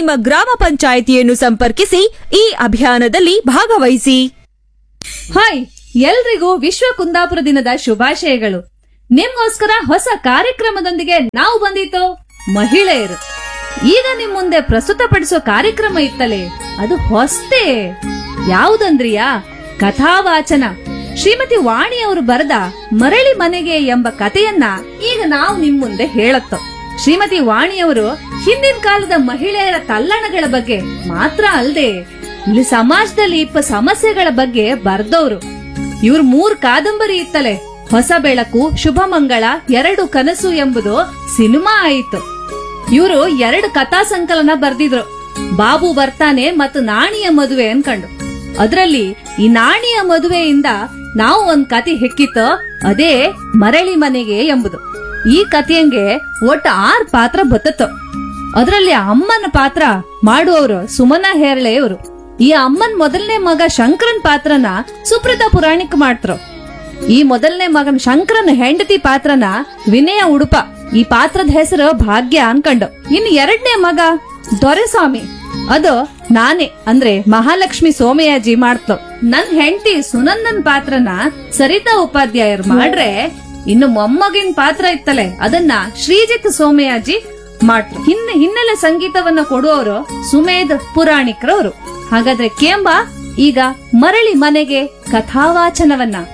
ನಿಮ್ಮ ಗ್ರಾಮ ಪಂಚಾಯಿತಿಯನ್ನು ಸಂಪರ್ಕಿಸಿ ಈ ಅಭಿಯಾನದಲ್ಲಿ ಭಾಗವಹಿಸಿ ಹಾಯ್ ಎಲ್ರಿಗೂ ವಿಶ್ವ ಕುಂದಾಪುರ ದಿನದ ಶುಭಾಶಯಗಳು ನಿಮ್ಗೋಸ್ಕರ ಹೊಸ ಕಾರ್ಯಕ್ರಮದೊಂದಿಗೆ ನಾವು ಬಂದಿತ್ತು ಮಹಿಳೆಯರು ಈಗ ನಿಮ್ ಮುಂದೆ ಪ್ರಸ್ತುತಪಡಿಸೋ ಕಾರ್ಯಕ್ರಮ ಇತ್ತಲೇ ಅದು ಹೊಸ್ತೇ ಯಾವುದಂದ್ರಿಯಾ ಕಥಾವಾಚನ ಶ್ರೀಮತಿ ವಾಣಿ ಅವರು ಬರೆದ ಮರಳಿ ಮನೆಗೆ ಎಂಬ ಕಥೆಯನ್ನ ಈಗ ನಾವು ನಿಮ್ ಮುಂದೆ ಹೇಳತ್ತೋ ಶ್ರೀಮತಿ ವಾಣಿಯವರು ಹಿಂದಿನ ಕಾಲದ ಮಹಿಳೆಯರ ತಲ್ಲಣಗಳ ಬಗ್ಗೆ ಮಾತ್ರ ಅಲ್ಲದೆ ಇಲ್ಲಿ ಸಮಾಜದಲ್ಲಿ ಇಪ್ಪ ಸಮಸ್ಯೆಗಳ ಬಗ್ಗೆ ಬರ್ದವ್ರು ಇವ್ರ ಮೂರ್ ಕಾದಂಬರಿ ಇತ್ತಲೆ ಹೊಸ ಬೆಳಕು ಶುಭ ಮಂಗಳ ಎರಡು ಕನಸು ಎಂಬುದು ಸಿನಿಮಾ ಆಯಿತು ಇವರು ಎರಡು ಕಥಾ ಸಂಕಲನ ಬರ್ದಿದ್ರು ಬಾಬು ಬರ್ತಾನೆ ಮತ್ತು ನಾಣಿಯ ಮದುವೆ ಅನ್ಕಂಡು ಅದ್ರಲ್ಲಿ ಈ ನಾಣಿಯ ಮದುವೆಯಿಂದ ನಾವು ಒಂದ್ ಕತೆ ಹೆಕ್ಕಿತ್ತು ಅದೇ ಮರಳಿ ಮನೆಗೆ ಎಂಬುದು ಈ ಕಥೆಯಂಗೆ ಒಟ್ಟು ಆರ್ ಪಾತ್ರ ಬತ್ತತ್ತು ಅದ್ರಲ್ಲಿ ಅಮ್ಮನ ಪಾತ್ರ ಮಾಡುವವರು ಸುಮನಾ ಹೇರಳೆ ಅವರು ಈ ಅಮ್ಮನ್ ಮೊದಲನೇ ಮಗ ಶಂಕರನ್ ಪಾತ್ರನ ಸುಪ್ರತಾ ಪುರಾಣಿಕ್ ಮಾಡ್ತರು ಈ ಮೊದಲನೇ ಮಗನ್ ಶಂಕರನ್ ಹೆಂಡತಿ ಪಾತ್ರನ ವಿನಯ ಉಡುಪ ಈ ಪಾತ್ರದ ಹೆಸರು ಭಾಗ್ಯ ಅನ್ಕಂಡು ಇನ್ನು ಎರಡನೇ ಮಗ ದೊರೆಸ್ವಾಮಿ ಅದು ನಾನೇ ಅಂದ್ರೆ ಮಹಾಲಕ್ಷ್ಮಿ ಸೋಮಯಾಜಿ ಮಾಡ್ತೋ ನನ್ ಹೆಂಡತಿ ಸುನಂದನ್ ಪಾತ್ರನ ಸರಿತಾ ಉಪಾಧ್ಯಾಯರು ಮಾಡ್ರೆ ಇನ್ನು ಮೊಮ್ಮಗಿನ ಪಾತ್ರ ಇತ್ತಲೆ ಅದನ್ನ ಶ್ರೀಜಿತ್ ಸೋಮಯಾಜಿ ಮಾಡ್ರು ಹಿನ್ನ ಹಿನ್ನೆಲೆ ಸಂಗೀತವನ್ನ ಕೊಡುವವರು ಸುಮೇಧ್ ಪುರಾಣಿಕ್ರವರು ಹಾಗಾದ್ರೆ ಕೇಂಬ ಈಗ ಮರಳಿ ಮನೆಗೆ ಕಥಾವಾಚನವನ್ನ